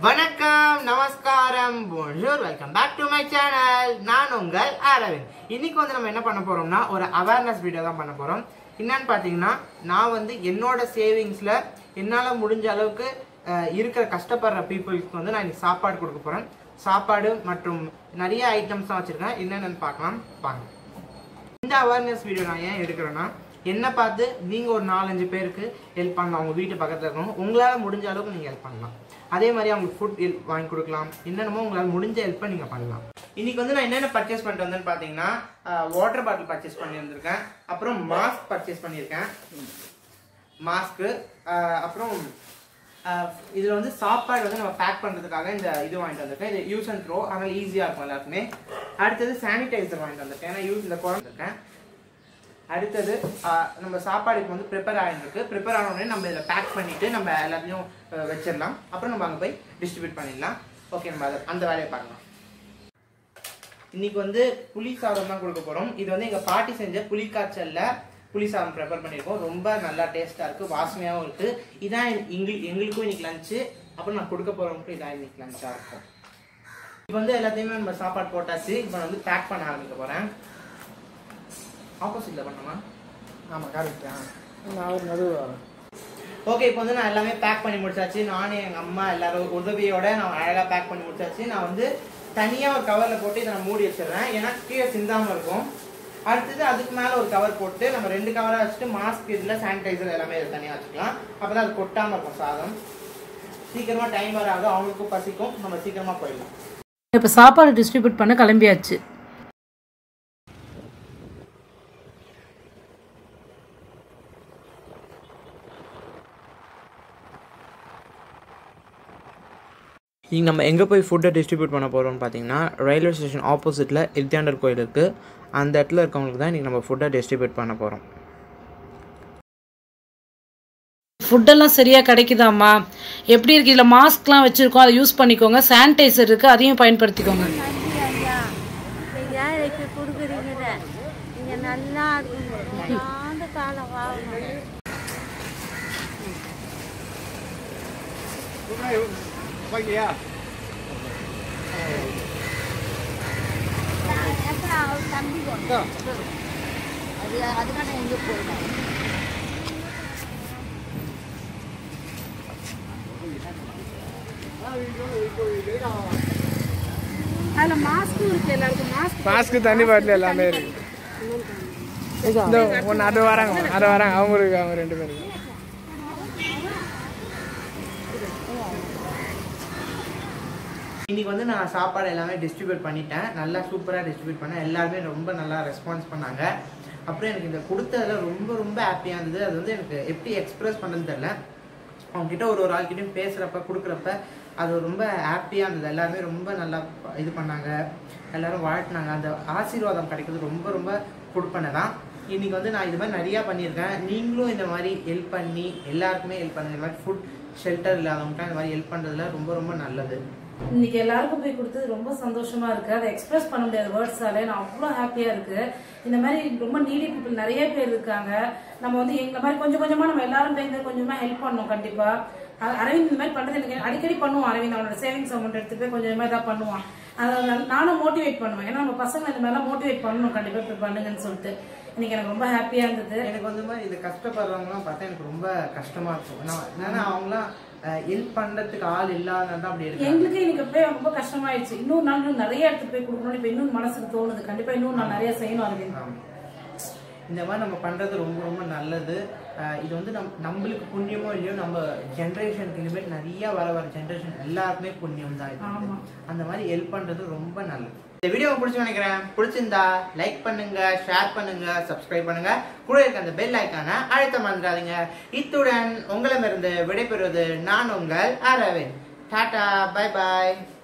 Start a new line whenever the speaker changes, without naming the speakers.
வணக்கம் நமஸ்காரம் போன்ஜூர் welcome back to my channel நான் உங்கள் அரவிந்த் இன்னைக்கு வந்து நம்ம என்ன பண்ண போறோம்னா ஒரு அவேர்னஸ் வீடியோ தான் பண்ண போறோம் என்னன்னு பார்த்தீங்கன்னா நான் வந்து என்னோட சேவிங்ஸ்ல என்னால் முடிஞ்ச அளவுக்கு அஹ், இருக்கிற கஷ்டப்படுற பீப்புளுக்கு வந்து நான் இன்னைக்கு சாப்பாடு கொடுக்க போறேன் சாப்பாடு மற்றும் நிறைய ஐட்டம்ஸ் தான் வச்சிருக்கேன் என்னென்னு பார்க்கலாம் வாங்க இந்த அவேர்னஸ் வீடியோ நான் ஏன் எடுக்கிறேன்னா என்ன பார்த்து நீங்கள் ஒரு நாலஞ்சு பேருக்கு ஹெல்ப் பண்ணலாம் உங்கள் வீட்டு பக்கத்தில் இருக்கணும் உங்களால் முடிஞ்ச அளவுக்கு நீங்கள் ஹெல்ப் பண்ணலாம் அதே மாதிரி அவங்களுக்கு ஃபுட் ஹெல்ப் வாங்கி கொடுக்கலாம் என்னென்னமோ உங்களால் முடிஞ்ச ஹெல்ப்பை நீங்கள் பண்ணலாம் இன்னைக்கு வந்து நான் என்னென்ன பர்ச்சேஸ் பண்ணிட்டு வந்தேன்னு பார்த்தீங்கன்னா வாட்டர் பாட்டில் பர்ச்சேஸ் பண்ணி வந்திருக்கேன் அப்புறம் மாஸ்க் பர்ச்சேஸ் பண்ணியிருக்கேன் மாஸ்க்கு அப்புறம் ஆஹ் இதுல வந்து சாப்பாடு வந்து நம்ம பேக் பண்றதுக்காக இந்த இது வாங்கிட்டு வந்திருக்கேன் இது யூஸ் அண்ட் த்ரோ அதனால ஈஸியா இருக்கும் எல்லாருக்குமே அடுத்தது சானிடைசர் வாங்கிட்டு வந்திருக்கேன் ஏன்னா யூஸ் இந்த குழந்தை இருக்கேன் அடுத்தது ஆஹ் நம்ம சாப்பாடு இப்போ வந்து ப்ரிப்பேர் ஆகிருக்கு ப்ரிப்பேர் ஆன உடனே நம்ம இதில் பேக் பண்ணிட்டு நம்ம எல்லாத்தையும் ஆஹ் வச்சிடலாம் அப்புறம் நம்ம அங்கே போய் டிஸ்ட்ரிபியூட் பண்ணிடலாம் ஓகே நம்ம அதை அந்த வேலையை பார்க்கலாம் இன்னைக்கு வந்து புளி சாதம் தான் கொடுக்க போறோம் இது வந்து எங்க பாட்டி செஞ்ச புளி காய்ச்சல்ல புளி சாதம் ப்ரிப்பேர் பண்ணியிருக்கோம் ரொம்ப நல்லா டேஸ்டா இருக்கு வாசனையாகவும் இருக்கு இதான் எங்களுக்கு எங்களுக்கும் இன்னைக்கு லஞ்சு அப்புறம் நான் கொடுக்க போறவங்களுக்கும் இதான் இன்னைக்கு லஞ்சா இருக்கும் இப்போ வந்து எல்லாத்தையுமே நம்ம சாப்பாடு போட்டாச்சு இப்போ நான் வந்து பேக் பண்ண ஆரம்பிக்க போறேன் ஆப்போசிட்ல பண்ணமா
ஆமாம் கரெக்ட் நான் ஒரு நடுவு வரேன்
ஓகே இப்போ வந்து நான் எல்லாமே பேக் பண்ணி முடிச்சாச்சு நானும் எங்க அம்மா எல்லாரும் உதவியோட நான் அழகா பேக் பண்ணி முடிச்சாச்சு நான் வந்து தனியா ஒரு கவர்ல போட்டு இதை நான் மூடி வச்சிடுறேன் ஏன்னா கீழே சிந்தாம இருக்கும் அடுத்தது அதுக்கு மேல ஒரு கவர் போட்டு நம்ம ரெண்டு கவரா வச்சுட்டு மாஸ்க் இதுல சானிடைசர் எல்லாமே இதில் தனியா வச்சுக்கலாம் அப்பதான் அது கொட்டாம இருக்கும் சாதம் சீக்கிரமா டைம் வராது அவங்களுக்கும் பசிக்கும் நம்ம சீக்கிரமா போயிடலாம்
இப்போ சாப்பாடு டிஸ்ட்ரிபியூட் பண்ண கிளம்பியாச்சு
இங்கே நம்ம எங்கே போய் ஃபுட்டை டிஸ்ட்ரிபியூட் பண்ண போகிறோம்னு பார்த்தீங்கன்னா ரயில்வே ஸ்டேஷன் ஆப்போசிட்டில் இர்த்தியாண்டர் கோயில் இருக்குது அந்த இடத்துல இருக்கவங்களுக்கு தான் இன்றைக்கி நம்ம ஃபுட்டை டிஸ்ட்ரிபியூட் பண்ண போகிறோம்
ஃபுட்டெல்லாம் சரியாக கிடைக்குதாம்மா எப்படி இருக்கு இதில் மாஸ்க்லாம் வச்சுருக்கோம் அதை யூஸ் பண்ணிக்கோங்க சானிடைசர் இருக்குது அதையும் பயன்படுத்திக்கோங்க
நன்றி ஐயா நீங்க ஏழைக்கு கொடுக்குறீங்க நீங்க நல்லா இருக்கணும் ஆண்டு காலம் வாழணும்
ஓகேயா
தம்பி அது அதுக்கான எங்க போயிடும்
அதில் மாஸ்க்கும் இருக்குது எல்லாருக்கும் மாஸ்க்
மாஸ்க்கு தண்ணி பாட்டில் எல்லாமே இருக்கு இந்த ஒன்று அது வராங்க அது வராங்க அவங்க இருக்கு அவங்க ரெண்டு பேருக்கு
இன்னைக்கு வந்து நான் சாப்பாடு எல்லாமே டிஸ்ட்ரிபியூட் பண்ணிட்டேன் நல்லா சூப்பராக டிஸ்ட்ரிபியூட் பண்ணேன் எல்லாருமே ரொம்ப நல்லா ரெஸ்பான்ஸ் பண்ணாங்க அப்புறம் எனக்கு இந்த கொடுத்ததுல ரொம்ப ரொம்ப ஹாப்பியாக இருந்தது அது வந்து எனக்கு எப்படி எக்ஸ்பிரஸ் பண்ணுன்னு தெரில அவங்ககிட்ட ஒரு ஒரு ஆள்கிட்டயும் பேசுகிறப்ப கொடுக்குறப்ப அது ரொம்ப ஹாப்பியாக இருந்தது எல்லாருமே ரொம்ப நல்லா ப- இது பண்ணாங்க எல்லாரும் வாழ்த்துனாங்க அந்த ஆசீர்வாதம் கிடைக்கிறது ரொம்ப ரொம்ப கொடுப்பனை தான் இன்னைக்கு வந்து நான் இது மாதிரி நிறையா பண்ணியிருக்கேன் நீங்களும் இந்த மாதிரி ஹெல்ப் பண்ணி எல்லாருக்குமே ஹெல்ப் பண்ணுங்க இந்த மாதிரி ஃபுட் ஷெல்டர் இல்லாதவங்கலாம் இந்த மாதிரி ஹெல்ப் பண்ணுறதுல ரொம்ப ரொம்ப நல்லது
இன்னைக்கு எல்லாருக்கும் போய் கொடுத்தது ரொம்ப சந்தோஷமா இருக்கு அதை எக்ஸ்பிரஸ் பண்ண முடியாத வேர்ட்ஸால நான் அவ்வளோ ஹாப்பியா இருக்கு இந்த மாதிரி ரொம்ப நீடி பீப்புள் நிறைய பேர் இருக்காங்க நம்ம வந்து எங்களை மாதிரி கொஞ்சம் கொஞ்சமா நம்ம எல்லாரும் சேர்ந்து கொஞ்சமா ஹெல்ப் பண்ணோம் கண்டிப்பா அ- அரவிந்த் இந்த மாதிரி பண்றது எனக்கு அடிக்கடி பண்ணுவான் அரவிந்த் அவனோட சேவிங்ஸ் அமௌண்ட் எடுத்துட்டு போய் கொஞ்சமா இதாக பண்ணுவான் அதை நான் நானும் மோட்டிவேட் பண்ணுவேன் ஏன்னா நம்ம பசங்க இந்த மாதிரிலாம் மோட்டிவேட் பண்ணணும் கண்டிப்பா இப்படி பண்ணுங்கன்னு சொல்லிட்டு இன்னைக்கு எனக்கு ரொம்ப ஹாப்பியா இருந்தது
எனக்கு வந்து மாதிரி இது கஷ்டப்படுறவங்கலாம் பார்த்தா எனக்கு ரொம்ப கஷ்டமா இருக்கும் நான் ஏன்னா அவங்களாம் ஹெல்ப் பண்றதுக்கு ஆள் இல்லாததான் அப்படி இருக்கு
எங்களுக்கு இன்னைக்கு போய் ரொம்ப கஷ்டமாயிடுச்சு இன்னொரு நாள் இன்னும் நிறைய இடத்துக்கு போய் கொடுக்கணும் இப்ப இன்னும் மனசுக்கு தோணுது கண்டிப்பா இன்னும் நான் நிறைய செய்யணும் அரவிந்த்
ஆமா. இந்த மாதிரி நம்ம பண்றது ரொம்ப ரொம்ப நல்லது அஹ் இது வந்து நம் நம்மளுக்கு புண்ணியமோ இல்லையோ நம்ம ஜென்ரேஷனுக்கு இனிமேல் நிறைய வர வர ஜென்ரேஷன் எல்லாருக்குமே புண்ணியம் தான் இது
ஆமா.
அந்த மாதிரி ஹெல்ப் பண்றது ரொம்ப நல்லது இந்த வீடியோ பிடிச்சு நினைக்கிறேன் பிடிச்சிருந்தா லைக் பண்ணுங்க ஷேர் பண்ணுங்க சப்ஸ்கிரைப் பண்ணுங்க கூட இருக்க அந்த பெல் ஐக்கான அழுத்த மறந்துடாதீங்க இத்துடன் உங்களிடமிருந்து விடைபெறுவது நான் உங்கள் அரவிந்த் டாடா பை பாய்